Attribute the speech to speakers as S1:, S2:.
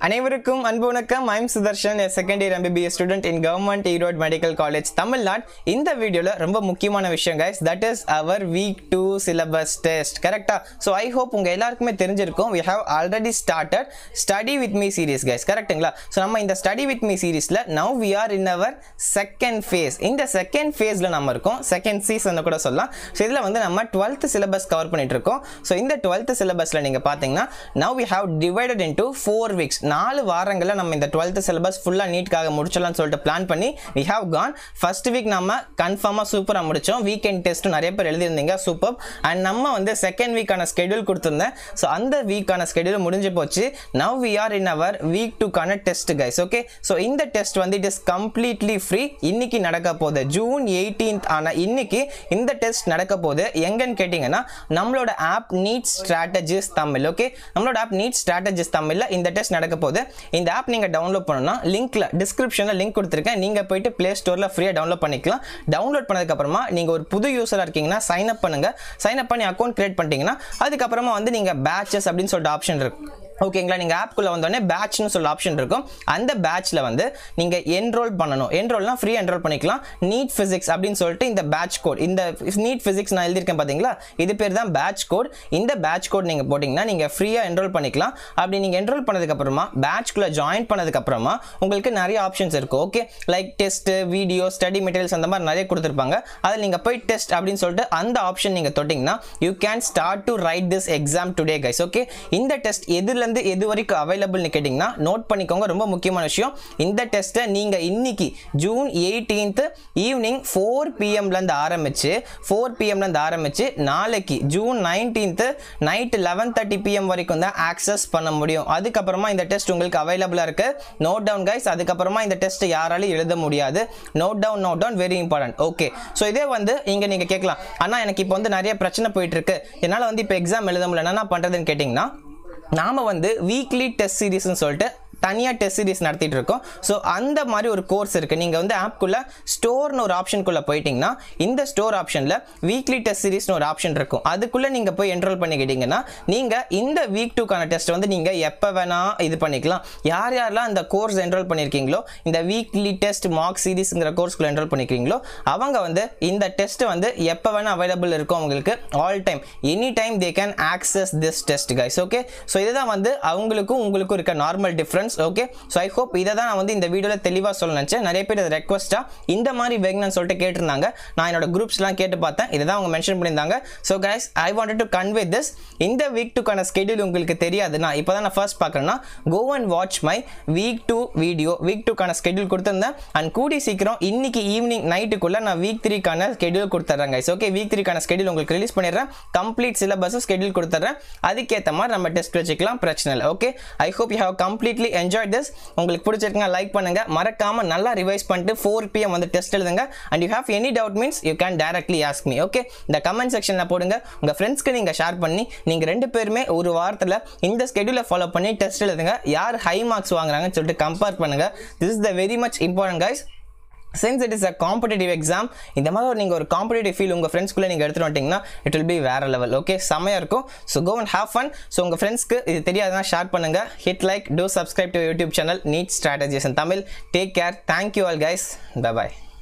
S1: அனைவருக்கும் அன்பு வணக்கம் I'm Sudarshan second year MBBS student in government Erode medical college Tamil Nadu இந்த வீடியோவில் ரொம்ப முக்கியமான விஷயம் guys that is our week two syllabus test கரெக்டா ஸோ ஐ ஹோப் உங்கள் எல்லாருக்குமே தெரிஞ்சிருக்கும் we have already started study with me series guys கரெக்ட்டுங்களா ஸோ நம்ம இந்த ஸ்டடி வித் மீ சீரிஸில் now we are in our second phase இந்த second ஃபேஸில் நம்ம இருக்கோம் செகண்ட் சீசன் கூட சொல்லலாம் ஸோ இதில் வந்து நம்ம டுவெல்த் சிலபஸ் கவர் பண்ணிட்டு இருக்கோம் ஸோ இந்த டுவெல்த் சிலபஸில் நீங்கள் பார்த்தீங்கன்னா now we have divided into four weeks நாலு வாரங்களில் நம்ம இந்த டுவெல்த் சிலபஸ் ஃபுல்லாக நீட்காக முடிச்சலாம்னு சொல்லிட்டு பிளான் பண்ணி we have gone first week நம்ம கன்ஃபார்மாக சூப்பராக முடித்தோம் வீக்கெண்ட் டெஸ்ட்டும் நிறைய பேர் எழுதியிருந்தீங்க சூப்பர் அண்ட் நம்ம வந்து செகண்ட் வீக்கான ஸ்கெடியூல் கொடுத்துருந்தேன் ஸோ அந்த வீக்கான ஸ்கெடியூல் முடிஞ்சு போச்சு now we are in our week டூக்கான டெஸ்ட் கைஸ் ஓகே ஸோ இந்த டெஸ்ட் வந்து இட் இஸ் கம்ப்ளீட்லி ஃப்ரீ இன்னைக்கு நடக்க போகுது ஜூன் எயிட்டீன்த் ஆனால் இன்னைக்கு இந்த டெஸ்ட் நடக்க போகுது எங்கன்னு கேட்டிங்கன்னா நம்மளோட app NEET strategies Tamil okay நம்மளோட ஆப் நீட் ஸ்ட்ராட்டஜிஸ் தமிழில் இந்த டெஸ்ட் நடக்க போகுது இந்த ஆப் நீங்கள் டவுன்லோட் பண்ணணும்னா லிங்க்ல டிஸ்கிரிப்ஷனில் லிங்க் கொடுத்துருக்கேன் நீங்கள் போயிட்டு ப்ளே ஸ்டோரில் ஃப்ரீயாக டவுன்லோட் பண்ணிக்கலாம் டவுன்லோட் பண்ணதுக்கப்புறமா நீங்கள் ஒரு புது யூஸராக இருக்கீங்கன்னா சைன் அப் பண்ணுங்க சைன் அப் பண்ணி அக்கௌண்ட் கிரியேட் பண்ணிட்டீங்கன்னா அதுக்கப்புறமா வந்து நீங்கள் பேட்சஸ் அப்படின்னு சொல்லிட்டு ஆப்ஷன் இருக்கு ஓகேங்களா நீங்கள் ஆப்குள்ளே வந்தோடனே பேட்ச்னு சொல்ல ஆப்ஷன் இருக்கும் அந்த பேட்ச்சில் வந்து நீங்கள் என்ரோல் பண்ணணும் என்ரோல்னா ஃப்ரீ என்ரோல் பண்ணிக்கலாம் நீட் ஃபிசிக்ஸ் அப்படின்னு சொல்லிட்டு இந்த பேட்ச் கோட் இந்த நீட் ஃபிசிக்ஸ் நான் எழுதியிருக்கேன் பார்த்தீங்களா இது பேர் தான் பேட்ச் கோட் இந்த பேட்ச் கோட் நீங்கள் போட்டிங்கன்னா நீங்கள் ஃப்ரீயாக என்ரோல் பண்ணிக்கலாம் அப்படி நீங்கள் என்ரோல் பண்ணதுக்கப்புறமா பேட்ச்குள்ளே ஜாயின் பண்ணதுக்கப்புறமா உங்களுக்கு நிறைய ஆப்ஷன்ஸ் இருக்கும் okay like test video study materials அந்த மாதிரி நிறைய கொடுத்துருப்பாங்க அதில் நீங்கள் போய் டெஸ்ட் அப்படின்னு சொல்லிட்டு அந்த ஆப்ஷன் நீங்கள் தொட்டிங்கன்னா you can start to write this exam today guys okay இந்த டெஸ்ட் எதுலேருந்து எது வரைக்கும் அவைலபிள்னு கேட்டிங்கன்னா நோட் பண்ணிக்கோங்க ரொம்ப முக்கியமான விஷயம் இந்த டெஸ்ட்டை நீங்கள் இன்னைக்கு ஜூன் எயிட்டீன்த்து ஈவினிங் ஃபோர் பிஎம்லேருந்து ஆரம்பித்து ஃபோர் பிஎம்லேருந்து ஆரம்பித்து நாளைக்கு June nineteenth night eleven thirty PM வரைக்கும் தான் ஆக்சஸ் பண்ண முடியும் அதுக்கப்புறமா இந்த டெஸ்ட் உங்களுக்கு அவைலபிளாக இருக்குது நோட் டவுன் கைஸ் அதுக்கப்புறமா இந்த டெஸ்ட்டை யாராலையும் எழுத முடியாது note down note down very important okay so இதே வந்து இங்கே நீங்கள் கேட்கலாம் ஆனால் எனக்கு இப்போ வந்து நிறைய பிரச்சனை போயிட்டு இருக்கு என்னால் வந்து இப்போ எக்ஸாம் எழுத முடியல என்ன பண்ணுறதுன்னு கேட்டிங்கன்னா நாம் வந்து வீக்லி டெஸ்ட் சீரிஸ்னு சொல்லிட்டு தனியாக டெஸ்ட் சீரிஸ் நடத்திட்டு இருக்கோம் ஸோ அந்த மாதிரி ஒரு கோர்ஸ் இருக்குது நீங்கள் வந்து ஆப்குள்ளே ஸ்டோர்னு ஒரு ஆப்ஷனுக்குள்ளே போயிட்டீங்கன்னா இந்த ஸ்டோர் ஆப்ஷனில் வீக்லி டெஸ்ட் சீரிஸ்னு ஒரு ஆப்ஷன் இருக்கும் அதுக்குள்ளே நீங்கள் போய் என்ரோல் பண்ணிக்கிட்டீங்கன்னா நீங்கள் இந்த வீக் டூக்கான டெஸ்ட் வந்து நீங்கள் எப்போ வேணால் இது பண்ணிக்கலாம் யார் யாரெல்லாம் இந்த கோர்ஸ் என்ரோல் பண்ணியிருக்கீங்களோ இந்த வீக்லி டெஸ்ட் மார்க் சீரிஸ்ங்கிற கோர்ஸ்க்குள்ளே என்ரோல் பண்ணிக்கிறீங்களோ அவங்க வந்து இந்த டெஸ்ட் வந்து எப்போ வேணால் அவைலபிள் இருக்கும் அவங்களுக்கு all time any time they can access this test guys okay so இதுதான் வந்து அவங்களுக்கும் உங்களுக்கும் இருக்க normal difference okay so I hope இதை தான் நான் வந்து இந்த வீடியோவில் தெளிவாக சொல்ல நினச்சேன் நிறைய பேர் இது ரெக்வஸ்ட்டாக இந்த மாதிரி வேகணும்னு சொல்லிட்டு கேட்டிருந்தாங்க நான் என்னோட குரூப்ஸ்லாம் கேட்டு பார்த்தேன் இதை தான் அவங்க மென்ஷன் பண்ணியிருந்தாங்க so guys I wanted to convey this இந்த வீக் டூக்கான ஸ்கெடியூல் உங்களுக்கு தெரியாதுன்னா இப்போ தான் நான் ஃபர்ஸ்ட் பார்க்குறேன்னா go and watch my week two video week டூக்கான schedule கொடுத்துருந்தேன் அண்ட் கூடி சீக்கிரம் இன்னைக்கு ஈவினிங் நைட்டுக்குள்ளே நான் வீக் த்ரீக்கான ஸ்கெடியூல் கொடுத்துட்றேன் கைஸ் ஓகே வீக் த்ரீக்கான ஸ்கெடியூல் உங்களுக்கு ரிலீஸ் பண்ணிடுறேன் கம்ப்ளீட் சிலபஸும் ஸ்கெடியூல் கொடுத்துட்றேன் அதுக்கேற்ற மாதிரி நம்ம டெஸ்ட் வச்சுக்கலாம் பிரச்சனை இல்லை okay I hope you have completely enjoy this உங்களுக்கு பிடிச்சிருக்குங்க லைக் பண்ணுங்க மறக்காம நல்லா ரிவைஸ் பண்ணிட்டு ஃபோர் பிஎம் வந்து டெஸ்ட் எழுதுங்க and you have any doubt means you can directly ask me okay இந்த கமெண்ட் செக்ஷனில் போடுங்க உங்கள் ஃப்ரெண்ட்ஸ்க்கு நீங்கள் ஷேர் பண்ணி நீங்கள் ரெண்டு பேருமே ஒரு வாரத்தில் இந்த ஸ்கெடியூலை ஃபாலோ பண்ணி டெஸ்ட் எழுதுங்க யார் ஹை மார்க்ஸ் வாங்குறாங்கன்னு சொல்லிட்டு கம்பேர் பண்ணுங்க this is the very much important guys since it is a competitive exam இந்த மாதிரி நீங்கள் ஒரு காம்படிட்டிவ் ஃபீல் உங்கள் ஃப்ரெண்ட்ஸ்குள்ளே நீங்கள் எடுத்துகிட்டு வந்துட்டிங்கன்னா இட் வில் பி வேறு லெவல் ஓகே செம்மையாக இருக்கும் so go and have fun so உங்கள் ஃப்ரெண்ட்ஸ்க்கு இது தெரியாதுன்னா ஷேர் பண்ணுங்கள் hit like to subscribe to YouTube channel NEET strategies Tamil take care thank you all guys bye bye